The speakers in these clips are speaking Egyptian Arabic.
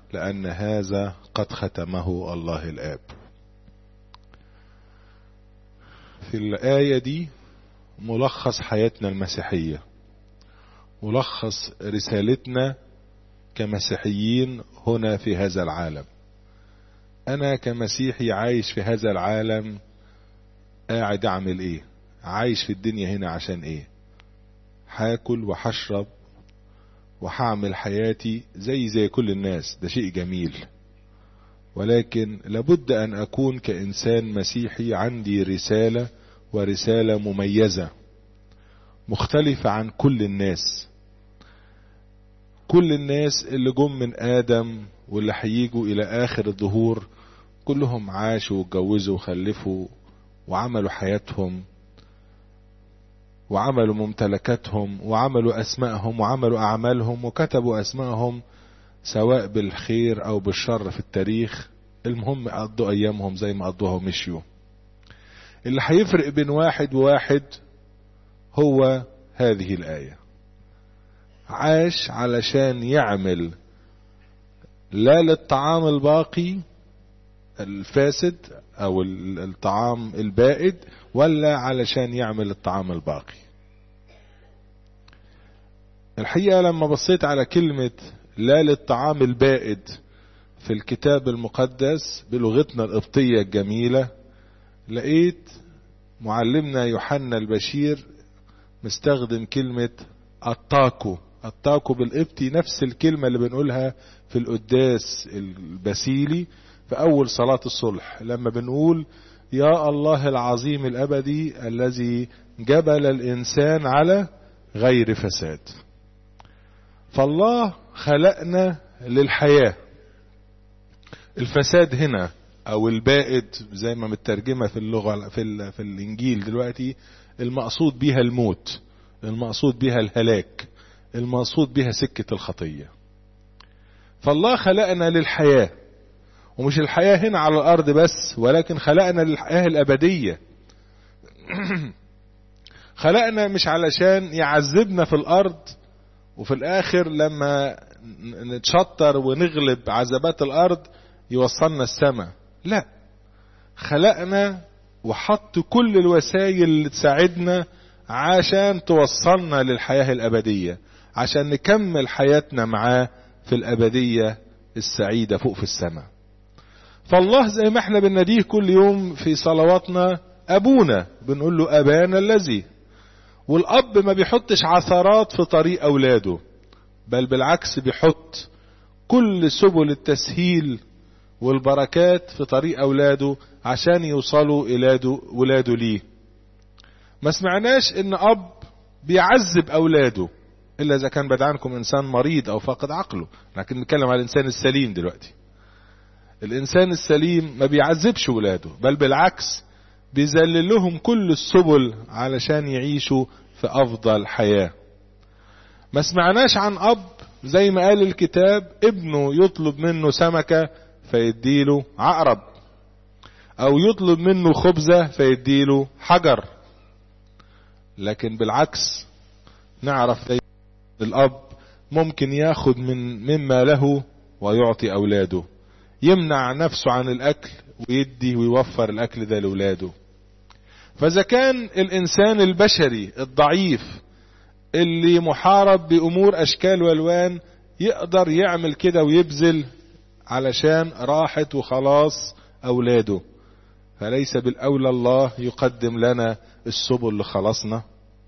لأن هذا قد ختمه الله الآب في الآية دي ملخص حياتنا المسيحية ملخص رسالتنا كمسيحيين هنا في هذا العالم أنا كمسيحي عايش في هذا العالم قاعد أعمل إيه عايش في الدنيا هنا عشان إيه هاكل وهشرب وهعمل حياتي زي زي كل الناس ده شيء جميل ولكن لابد أن أكون كإنسان مسيحي عندي رسالة ورسالة مميزة مختلفة عن كل الناس كل الناس اللي جم من آدم واللي هيجوا إلى آخر الظهور كلهم عاشوا واتجوزوا وخلفوا وعملوا حياتهم وعملوا ممتلكاتهم وعملوا أسمائهم وعملوا أعمالهم وكتبوا أسمائهم سواء بالخير أو بالشر في التاريخ المهم قضوا أيامهم زي ما قضوها ومشيوا اللي هيفرق بين واحد وواحد هو هذه الآية عاش علشان يعمل لا للطعام الباقي الفاسد او الطعام البائد ولا علشان يعمل الطعام الباقي الحقيقة لما بصيت على كلمة لا للطعام البائد في الكتاب المقدس بلغتنا القبطية الجميلة لقيت معلمنا يوحنا البشير مستخدم كلمة الطاكو الطاكو بالقبطي نفس الكلمة اللي بنقولها في القداس البسيلي في أول صلاة الصلح لما بنقول يا الله العظيم الأبدي الذي جبل الإنسان على غير فساد فالله خلقنا للحياة الفساد هنا أو البائد زي ما مترجمة في اللغة في, ال في الإنجيل دلوقتي المقصود بها الموت المقصود بها الهلاك المقصود بها سكة الخطية فالله خلقنا للحياة ومش الحياة هنا على الأرض بس ولكن خلقنا للحياة الأبدية خلقنا مش علشان يعذبنا في الأرض وفي الآخر لما نتشطر ونغلب عذابات الأرض يوصلنا السماء لا خلقنا وحط كل الوسائل اللي تساعدنا عشان توصلنا للحياة الأبدية عشان نكمل حياتنا معاه في الأبدية السعيدة فوق في السماء فالله زي ما احنا بنناديه كل يوم في صلواتنا أبونا بنقول له أبانا الذي والأب ما بيحطش عثرات في طريق أولاده بل بالعكس بيحط كل سبل التسهيل والبركات في طريق أولاده عشان يوصلوا إلى ولاده ليه ما سمعناش ان اب بيعذب اولاده الا اذا كان بعد عنكم انسان مريض او فاقد عقله لكن نتكلم على الانسان السليم دلوقتي الانسان السليم ما بيعذبش ولاده بل بالعكس بيذلل لهم كل السبل علشان يعيشوا في افضل حياة ما سمعناش عن اب زي ما قال الكتاب ابنه يطلب منه سمكة فيديله عقرب او يطلب منه خبزة فيديله حجر لكن بالعكس نعرف الاب ممكن ياخد من مما له ويعطي اولاده يمنع نفسه عن الاكل ويدي ويوفر الاكل ده لاولاده فاذا كان الانسان البشري الضعيف اللي محارب بامور اشكال والوان يقدر يعمل كده ويبذل علشان راحة وخلاص اولاده فليس بالاولى الله يقدم لنا السبل لخلاصنا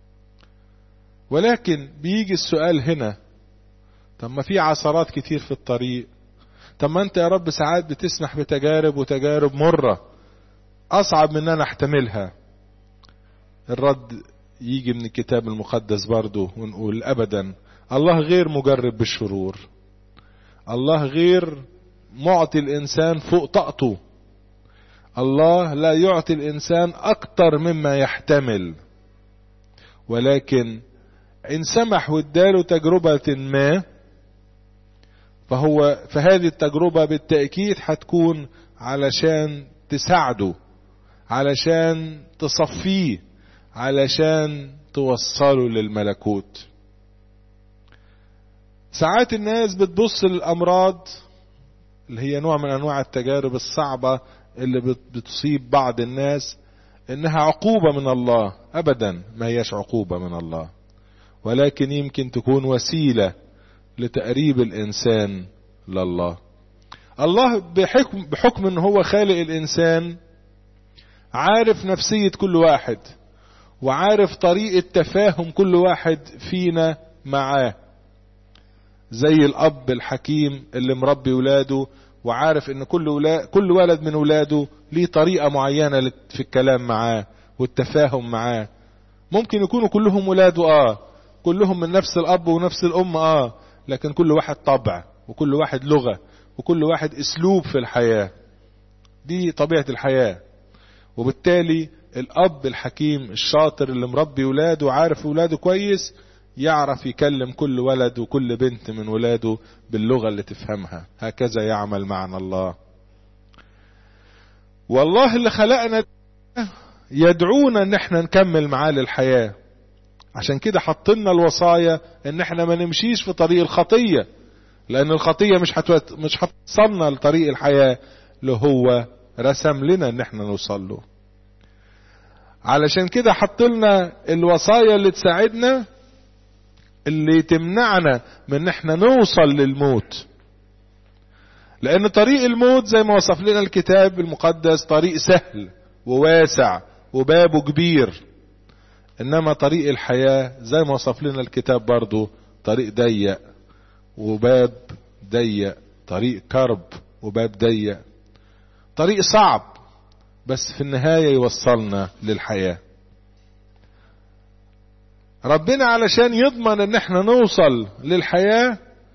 ولكن بيجي السؤال هنا طب ما في عثرات كتير في الطريق طب ما انت يا رب ساعات بتسمح بتجارب وتجارب مرة اصعب من ان انا احتملها الرد يجي من الكتاب المقدس برضه ونقول ابدا الله غير مجرب بالشرور الله غير معطي الانسان فوق طاقته الله لا يعطي الانسان اكتر مما يحتمل ولكن ان سمح واداله تجربة ما فهو فهذه التجربة بالتأكيد هتكون علشان تساعده علشان تصفيه علشان توصله للملكوت ساعات الناس بتبص للأمراض اللي هي نوع من انواع التجارب الصعبة اللي بتصيب بعض الناس انها عقوبة من الله ابدا ما هيش عقوبة من الله ولكن يمكن تكون وسيلة لتقريب الانسان لله الله بحكم, بحكم ان هو خالق الانسان عارف نفسية كل واحد وعارف طريقة تفاهم كل واحد فينا معاه زي الاب الحكيم اللي مربي ولاده وعارف ان كل ولاد كل ولد من ولاده ليه طريقة معينة في الكلام معاه والتفاهم معاه ممكن يكونوا كلهم ولاده اه كلهم من نفس الاب ونفس الام اه لكن كل واحد طبع وكل واحد لغة وكل واحد اسلوب في الحياة دي طبيعة الحياة وبالتالي الاب الحكيم الشاطر اللي مربي ولاده وعارف ولاده كويس يعرف يكلم كل ولد وكل بنت من ولاده باللغة اللي تفهمها هكذا يعمل معنا الله والله اللي خلقنا يدعونا ان احنا نكمل معاه للحياة عشان كده حطلنا الوصايا ان احنا ما نمشيش في طريق الخطية لان الخطية مش هتوت... مش هتصلنا لطريق الحياة اللي هو رسم لنا ان احنا نوصل له علشان كده حطلنا الوصايا اللي تساعدنا اللي تمنعنا من ان احنا نوصل للموت لان طريق الموت زي ما وصف لنا الكتاب المقدس طريق سهل وواسع وبابه كبير انما طريق الحياة زي ما وصف لنا الكتاب برضو طريق ضيق وباب ضيق طريق كرب وباب ضيق طريق صعب بس في النهاية يوصلنا للحياة ربنا علشان يضمن ان احنا نوصل للحياة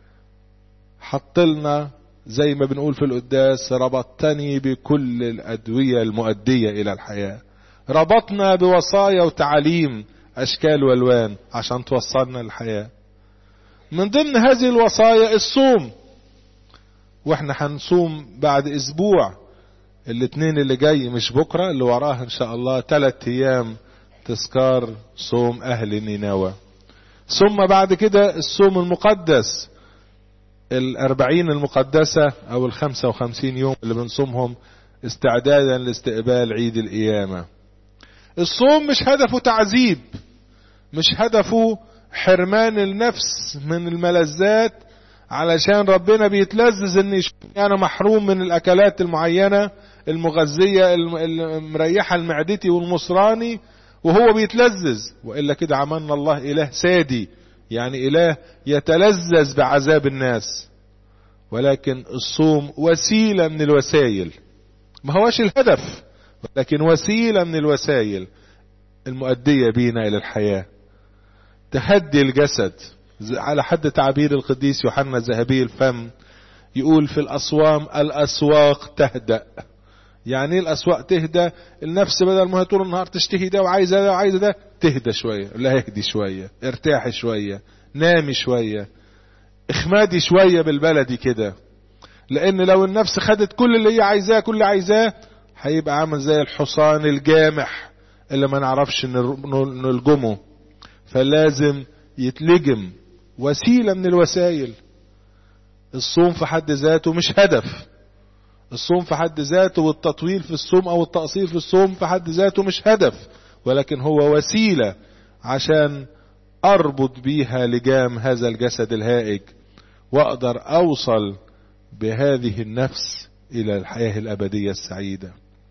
حطلنا زي ما بنقول في القداس ربطتني بكل الأدوية المؤدية إلى الحياة ربطنا بوصايا وتعاليم أشكال والوان عشان توصلنا للحياة من ضمن هذه الوصايا الصوم واحنا هنصوم بعد اسبوع الاثنين اللي جاي مش بكرة اللي وراها ان شاء الله ثلاث ايام تذكار صوم اهل نينوى ثم بعد كده الصوم المقدس الاربعين المقدسة او الخمسة وخمسين يوم اللي بنصومهم استعدادا لاستقبال عيد القيامة الصوم مش هدفه تعذيب مش هدفه حرمان النفس من الملذات علشان ربنا بيتلذذ ان انا محروم من الاكلات المعينة المغذية المريحة لمعدتي والمصراني وهو بيتلذذ والا كده عملنا الله اله سادي يعني اله يتلذذ بعذاب الناس ولكن الصوم وسيلة من الوسائل ما هوش الهدف لكن وسيلة من الوسائل المؤدية بينا الى الحياة تهدي الجسد على حد تعبير القديس يوحنا ذهبي الفم يقول في الأصوام الأسواق تهدأ يعني ايه الأسواق تهدى النفس بدل ما هي طول النهار تشتهي ده وعايزة ده وعايزة ده تهدى شوية لا اهدي شوية ارتاحي شوية نامي شوية اخمادي شوية بالبلدي كده لان لو النفس خدت كل اللي هي عايزاه كل اللي عايزاه هيبقى عامل زي الحصان الجامح اللي ما نعرفش نلجمه فلازم يتلجم وسيلة من الوسائل الصوم في حد ذاته مش هدف الصوم في حد ذاته والتطويل في الصوم او التقصير في الصوم في حد ذاته مش هدف ولكن هو وسيلة عشان اربط بيها لجام هذا الجسد الهائج واقدر اوصل بهذه النفس الى الحياة الابدية السعيدة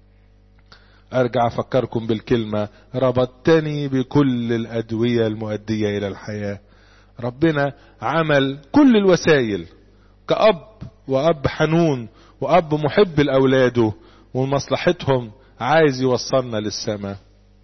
ارجع افكركم بالكلمة ربطتني بكل الادوية المؤدية الى الحياة ربنا عمل كل الوسائل كأب وأب حنون وأب محب لأولاده ومصلحتهم عايز يوصلنا للسماء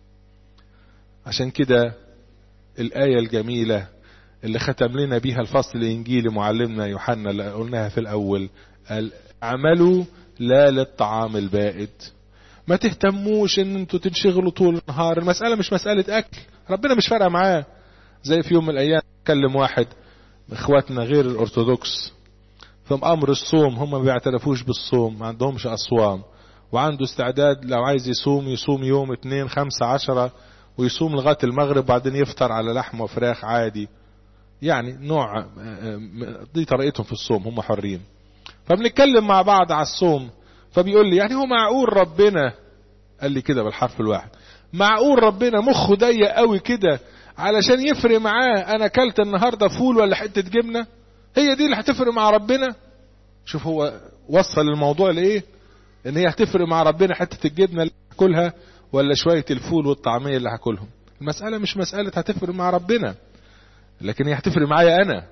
عشان كده الآية الجميلة اللي ختم لنا بيها الفصل الإنجيلي معلمنا يوحنا اللي قلناها في الأول قال اعملوا لا للطعام البائد ما تهتموش ان انتوا تنشغلوا طول النهار المسألة مش مسألة اكل ربنا مش فارقة معاه زي في يوم من الايام كلم واحد اخواتنا غير الارثوذكس في امر الصوم هم ما بيعترفوش بالصوم ما عندهمش اصوام وعنده استعداد لو عايز يصوم يصوم يوم اتنين خمسة عشرة ويصوم لغاية المغرب بعدين يفطر على لحم وفراخ عادي يعني نوع دي طريقتهم في الصوم هم حرين فبنتكلم مع بعض على الصوم فبيقول لي يعني هو معقول ربنا قال لي كده بالحرف الواحد معقول ربنا مخه ضيق قوي كده علشان يفرق معاه انا اكلت النهارده فول ولا حته جبنه هي دي اللي هتفرق مع ربنا شوف هو وصل الموضوع لايه ان هي هتفرق مع ربنا حته الجبنه اللي هاكلها ولا شويه الفول والطعميه اللي هاكلهم المساله مش مساله هتفرق مع ربنا لكن هي هتفرق معايا انا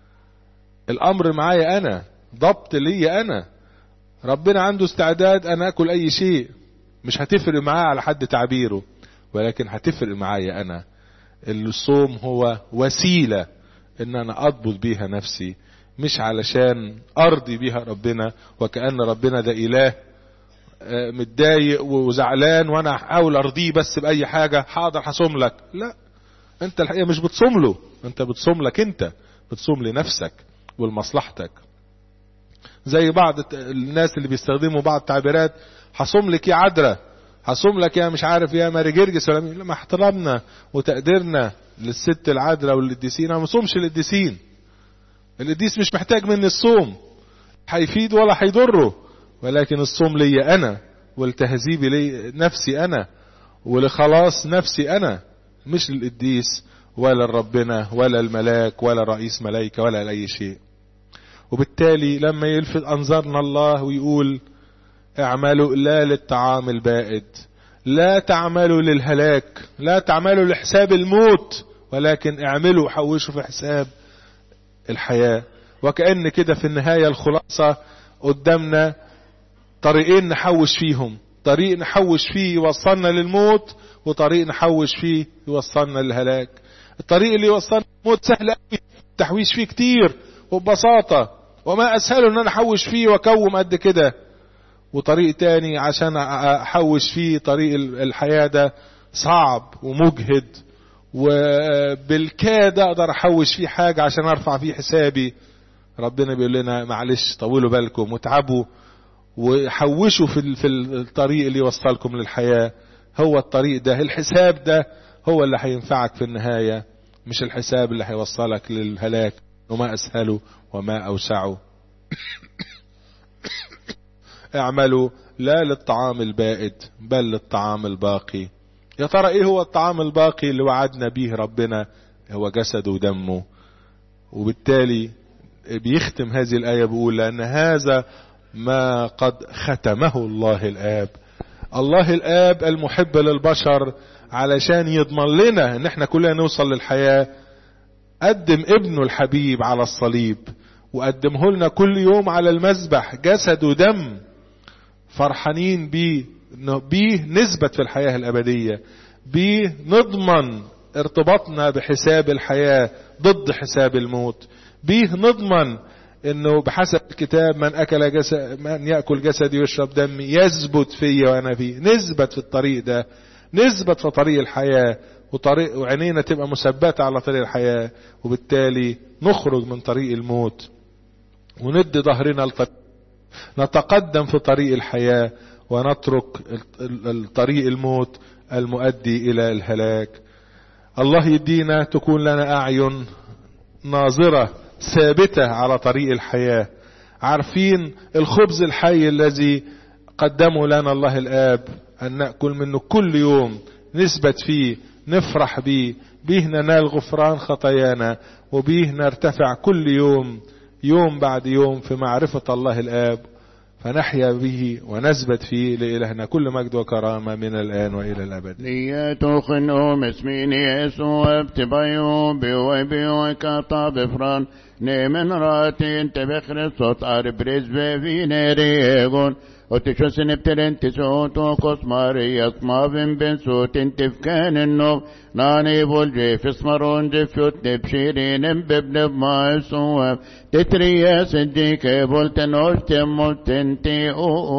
الامر معايا انا ضبط ليا انا ربنا عنده استعداد انا اكل اي شيء مش هتفرق معاه على حد تعبيره ولكن هتفرق معايا انا الصوم هو وسيلة ان انا اضبط بيها نفسي مش علشان ارضي بيها ربنا وكأن ربنا ده اله متضايق وزعلان وانا احاول ارضيه بس باي حاجة حاضر هصوم لك لا انت الحقيقة مش بتصوم له انت بتصوم لك انت بتصوم لنفسك ولمصلحتك زي بعض الناس اللي بيستخدموا بعض التعبيرات هصوم لك يا عذراء هصوم لك يا مش عارف يا ماري جرجس ولا لما احترامنا وتقديرنا للست العذراء والقديسين انا ما صومش القديسين القديس مش محتاج مني الصوم هيفيد ولا هيضره ولكن الصوم ليا انا والتهذيب لي نفسي انا ولخلاص نفسي انا مش للقديس ولا لربنا ولا الملاك ولا رئيس ملائكة ولا لأي شيء وبالتالي لما يلفت أنظارنا الله ويقول اعملوا لا للطعام البائد لا تعملوا للهلاك لا تعملوا لحساب الموت ولكن اعملوا حوشوا في حساب الحياة وكأن كده في النهاية الخلاصة قدامنا طريقين نحوش فيهم طريق نحوش فيه يوصلنا للموت وطريق نحوش فيه يوصلنا للهلاك الطريق اللي يوصلنا للموت سهل قوي التحويش فيه كتير وببساطة وما اسهله ان انا احوش فيه واكوم قد كده وطريق تاني عشان احوش فيه طريق الحياة ده صعب ومجهد وبالكاد اقدر احوش فيه حاجة عشان ارفع فيه حسابي ربنا بيقول لنا معلش طولوا بالكم وتعبوا وحوشوا في في الطريق اللي يوصلكم للحياة هو الطريق ده الحساب ده هو اللي هينفعك في النهاية مش الحساب اللي هيوصلك للهلاك وما اسهله وما اوسعه اعملوا لا للطعام البائد بل للطعام الباقي يا ترى ايه هو الطعام الباقي اللي وعدنا به ربنا هو جسده ودمه وبالتالي بيختم هذه الآية بيقول لأن هذا ما قد ختمه الله الآب الله الآب المحب للبشر علشان يضمن لنا ان احنا كلنا نوصل للحياة قدم ابنه الحبيب على الصليب وقدمه لنا كل يوم على المذبح جسد ودم فرحانين بيه بيه نثبت في الحياة الأبدية بيه نضمن ارتباطنا بحساب الحياة ضد حساب الموت بيه نضمن انه بحسب الكتاب من اكل جسد من ياكل جسدي ويشرب دمي يثبت فيا وانا فيه نثبت في الطريق ده نثبت في طريق الحياه وطريق وعينينا تبقى مثبته على طريق الحياه وبالتالي نخرج من طريق الموت وندي ظهرنا لطريق نتقدم في طريق الحياه ونترك الطريق الموت المؤدي الى الهلاك الله يدينا تكون لنا اعين ناظره ثابتة على طريق الحياة عارفين الخبز الحي الذي قدمه لنا الله الآب أن نأكل منه كل يوم نثبت فيه نفرح به به ننال غفران خطايانا وبه نرتفع كل يوم يوم بعد يوم في معرفة الله الآب فنحيا به ونثبت فيه لإلهنا كل مجد وكرامة من الآن وإلى الأبد ليتوخن أم اسمين يسوع ابتبايو بويبي وكاطا بفران نيمن راتين تبخر صوت أربريز في نريغون وتشوسن ابتلن تسوت وقص ماريا ما بن صوت تفكان النوم ناني بولجي في اسمرون جفوت نبشيرين ببن ما يسوى تتريا صديق بولتن اوشتم تنتي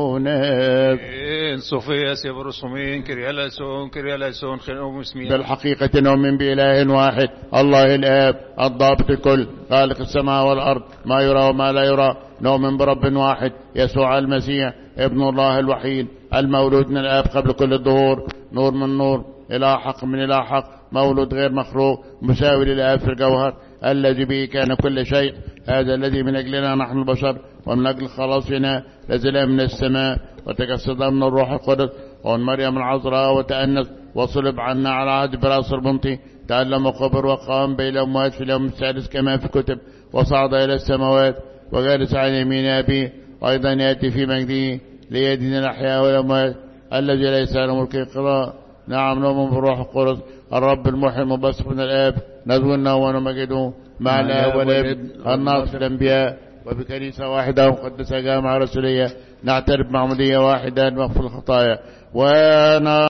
اونف صوفيا سيبرسومين كريالاسون كريالاسون خنوم اسمين بالحقيقة نؤمن بإله واحد الله الآب الضابط الكل خالق السماء والأرض ما يرى وما لا يرى نؤمن برب واحد يسوع المسيح ابن الله الوحيد المولود من الآب قبل كل الظهور نور من نور إلى حق من إلى حق مولود غير مخلوق مساوي للآب في الجوهر الذي به كان كل شيء هذا الذي من أجلنا نحن البشر ومن أجل خلاصنا نزل من السماء وتجسد من الروح القدس ومن مريم العذراء وتأنس وصلب عنا على عهد براس البنطي تألم وقبر وقام بين الأموات في اليوم السادس كما في كتب وصعد إلى السماوات وجالس عن يمين أبيه وأيضا يأتي في مجده ليدين الأحياء والأموات الذي ليس له ملك القضاء نعم نؤمن بالروح القدس الرب المحيي المبسط من الآب نذونا ونمجده مع الآب والابن الناصر الأنبياء وبكنيسة واحدة مقدسة جامعة رسولية نعترف معمودية واحدة نغفر الخطايا وانا